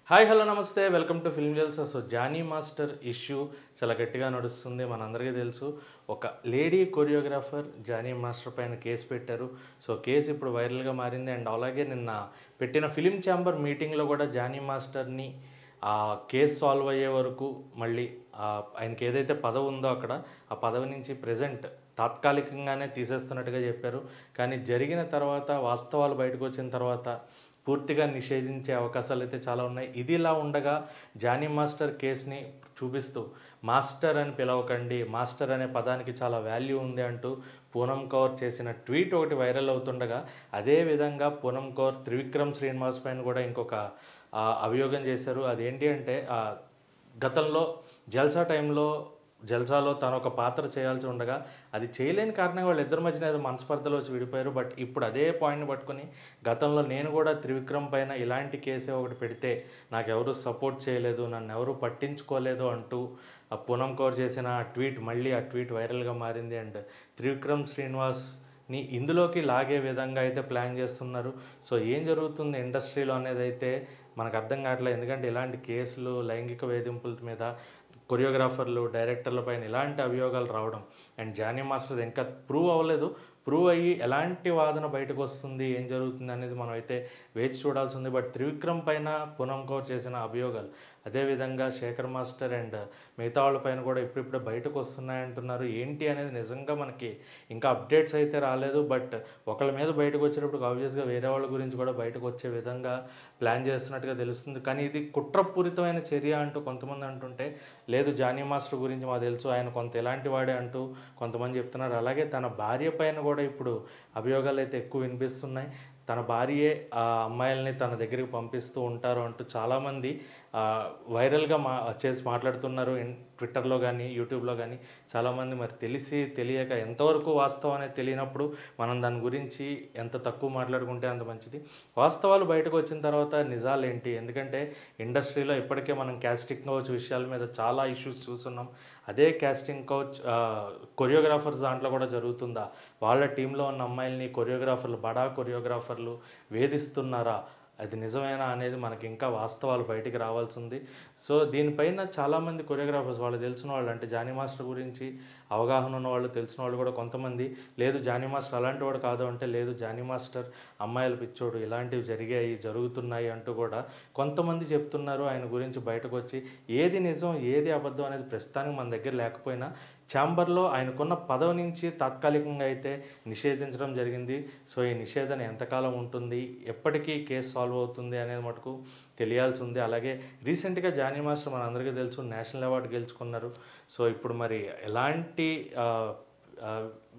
hi hello నమస్తే welcome to film Jalsa so Jani master issue చాలా గట్టిగా నడుస్తుంది మనందరికీ తెలుసు ఒక లేడీ కొరియోగ్రాఫర్ జానీ మాస్టర్ పైన కేసు పెట్టారు సో కేసు ఇప్పుడు వైరల్గా మారింది అండ్ అలాగే నిన్న పెట్టిన ఫిలిం ఛాంబర్ మీటింగ్లో కూడా జానీ మాస్టర్ని ఆ కేసు సాల్వ్ అయ్యే వరకు మళ్ళీ ఆ ఆయనకి ఏదైతే పదవి ఉందో అక్కడ ఆ పదవి నుంచి ప్రజెంట్ తాత్కాలికంగానే తీసేస్తున్నట్టుగా చెప్పారు కానీ జరిగిన తర్వాత వాస్తవాలు బయటకు వచ్చిన తర్వాత పూర్తిగా నిషేధించే అవకాశాలు అయితే చాలా ఉన్నాయి ఇది ఇలా ఉండగా జానీ మాస్టర్ కేసుని చూపిస్తూ మాస్టర్ అని పిలవకండి మాస్టర్ అనే పదానికి చాలా వాల్యూ ఉంది అంటూ పూనం కౌర్ చేసిన ట్వీట్ ఒకటి వైరల్ అవుతుండగా అదే విధంగా పూనం కౌర్ త్రివిక్రమ్ శ్రీనివాస్ పైన కూడా ఇంకొక ఆ, అభియోగం చేశారు అదేంటి అంటే ఆ, గతంలో జల్సా టైంలో జల్సాలో తను ఒక పాత్ర చేయాల్సి ఉండగా అది చేయలేని కారణంగా వాళ్ళిద్దరి మధ్యన ఏదో మనస్పర్ధలు వచ్చి విడిపోయారు బట్ ఇప్పుడు అదే పాయింట్ని పట్టుకొని గతంలో నేను కూడా త్రివిక్రమ్ పైన ఇలాంటి కేసే ఒకటి పెడితే నాకు ఎవరు సపోర్ట్ చేయలేదు నన్ను ఎవరు పట్టించుకోలేదు అంటూ ఆ పూనం కౌర్ చేసిన ఆ ట్వీట్ మళ్ళీ ఆ ట్వీట్ వైరల్గా మారింది అండ్ త్రివిక్రమ్ శ్రీనివాస్ ని ఇందులోకి లాగే విధంగా అయితే ప్లాన్ చేస్తున్నారు సో ఏం జరుగుతుంది ఇండస్ట్రీలో అనేది అయితే మనకు అర్థం కావట్లేదు ఎందుకంటే ఇలాంటి కేసులు లైంగిక వేధింపుల మీద కొరియోగ్రాఫర్లు డైరెక్టర్ల పైన ఇలాంటి అభియోగాలు రావడం అండ్ జానీ మాస్టర్ ఇంకా ప్రూవ్ అవ్వలేదు ప్రూవ్ అయ్యి ఎలాంటి వాదన బయటకు వస్తుంది ఏం జరుగుతుంది అనేది మనం అయితే వేచి చూడాల్సి ఉంది బట్ త్రివిక్రమ్ పైన పూనం కౌర్ చేసిన అభియోగాలు అదేవిధంగా శేఖర్ మాస్టర్ అండ్ మిగతా వాళ్ళ పైన కూడా ఇప్పుడిప్పుడే బయటకు వస్తున్నాయంటున్నారు ఏంటి అనేది నిజంగా మనకి ఇంకా అప్డేట్స్ అయితే రాలేదు బట్ ఒకళ్ళ మీద బయటకు వచ్చేటప్పుడు ఆబ్వియస్గా వేరే వాళ్ళ గురించి కూడా బయటకు వచ్చే విధంగా ప్లాన్ చేస్తున్నట్టుగా తెలుస్తుంది కానీ ఇది కుట్రపూరితమైన చర్య అంటూ కొంతమంది అంటుంటే లేదు జానీ మాస్టర్ గురించి మాకు తెలుసు ఆయన కొంత ఎలాంటి వాడే అంటూ కొంతమంది చెప్తున్నారు అలాగే తన భార్య పైన కూడా ఇప్పుడు అభియోగాలు అయితే ఎక్కువ వినిపిస్తున్నాయి తన భార్యే ఆ అమ్మాయిల్ని తన దగ్గరికి పంపిస్తూ ఉంటారు అంటూ చాలామంది ఆ, వైరల్గా మా చేసి మాట్లాడుతున్నారు ఇన్- ట్విట్టర్లో కానీ యూట్యూబ్లో కానీ చాలామంది మరి తెలిసి తెలియక ఎంతవరకు వాస్తవం అనేది తెలియనప్పుడు మనం దాని గురించి ఎంత తక్కువ మాట్లాడుకుంటే అంత మంచిది వాస్తవాలు బయటకు వచ్చిన తర్వాత నిజాలు ఏంటి ఎందుకంటే ఇండస్ట్రీలో ఇప్పటికే మనం క్యాస్టింగ్ కౌచ్ విషయాల మీద చాలా ఇష్యూస్ చూస్తున్నాం అదే క్యాస్టింగ్ కౌచ్ కొరియోగ్రాఫర్స్ దాంట్లో కూడా జరుగుతుందా వాళ్ళ టీంలో ఉన్న అమ్మాయిల్ని కొరియోగ్రాఫర్లు బడా కొరియోగ్రాఫర్లు వేధిస్తున్నారా అది నిజమేనా అనేది మనకి ఇంకా వాస్తవాలు బయటికి రావాల్సి ఉంది సో దీనిపైన చాలామంది కొరియోగ్రాఫర్స్ వాళ్ళు తెలిసిన వాళ్ళు అంటే జానీ మాస్టర్ గురించి అవగాహన ఉన్న వాళ్ళు తెలిసిన వాళ్ళు కూడా కొంతమంది లేదు జానీ మాస్టర్ అలాంటి వాడు కాదు అంటే లేదు జానీ మాస్టర్ అమ్మాయిల పిచ్చోడు ఇలాంటివి జరిగాయి జరుగుతున్నాయి అంటూ కూడా కొంతమంది చెప్తున్నారు ఆయన గురించి బయటకు వచ్చి ఏది నిజం ఏది అబద్ధం అనేది ప్రస్తుతానికి మన దగ్గర లేకపోయినా ఛాంబర్లో ఆయనకున్న పదవి నుంచి తాత్కాలికంగా అయితే నిషేధించడం జరిగింది సో ఈ నిషేధన ఎంతకాలం ఉంటుంది ఎప్పటికీ కేసు సాల్వ్ అవుతుంది అనేది మటుకు తెలియాల్సి ఉంది అలాగే రీసెంట్గా జానీ మాస్టర్ మన అందరికీ తెలుసు నేషనల్ అవార్డు గెలుచుకున్నారు సో ఇప్పుడు మరి ఎలాంటి ఆ, ఆ,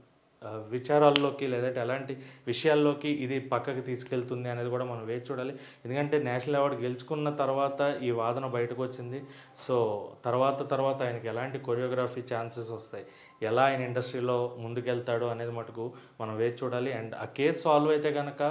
ఆ, విచారాల్లోకి లేదంటే ఎలాంటి విషయాల్లోకి ఇది పక్కకి తీసుకెళ్తుంది అనేది కూడా మనం వేచి చూడాలి ఎందుకంటే నేషనల్ అవార్డు గెలుచుకున్న తర్వాత ఈ వాదన బయటకు వచ్చింది సో తర్వాత తర్వాత ఆయనకి ఎలాంటి కొరియోగ్రఫీ ఛాన్సెస్ వస్తాయి ఎలా ఆయన ఇండస్ట్రీలో ముందుకెళ్తాడు అనేది మటుకు మనం వేచి చూడాలి అండ్ ఆ కేసు సాల్వ్ అయితే కనుక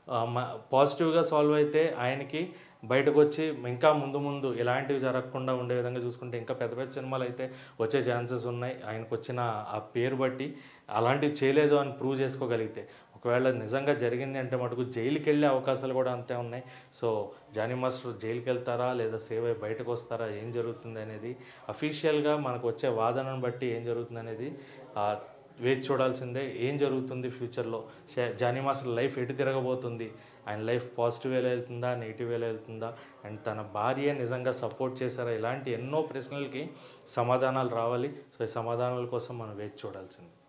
పాజిటివ్గా సాల్వ్ అయితే ఆయనకి బయటకు వచ్చి ఇంకా ముందు ముందు ఇలాంటివి జరగకుండా ఉండే విధంగా చూసుకుంటే ఇంకా పెద్ద పెద్ద సినిమాలు అయితే వచ్చే ఛాన్సెస్ ఉన్నాయి ఆయనకు వచ్చిన ఆ పేరు బట్టి అలాంటివి చేయలేదు అని ప్రూవ్ చేసుకోగలిగితే ఒకవేళ నిజంగా జరిగింది అంటే మటుకు జైలుకి వెళ్ళే అవకాశాలు కూడా అంతే ఉన్నాయి సో జానీ మాస్టర్ జైలుకి వెళ్తారా లేదా సేవ్ అయ్యి బయటకు వస్తారా ఏం జరుగుతుంది అనేది అఫీషియల్గా మనకు వచ్చే వాదనను బట్టి ఏం జరుగుతుంది అనేది ఆ, వేచి చూడాల్సిందే ఏం జరుగుతుంది ఫ్యూచర్లో షే- జానీ మాస్టర్ లైఫ్ ఎటు తిరగబోతుంది ఆయన లైఫ్ పాజిటివ్ వేలో వెళ్తుందా నెగిటివ్ వేలో వెళ్తుందా అండ్ తన భార్య నిజంగా సపోర్ట్ చేశారా ఇలాంటి ఎన్నో ప్రశ్నలకి సమాధానాలు రావాలి సో ఈ సమాధానాల కోసం మనం వేచి చూడాల్సింది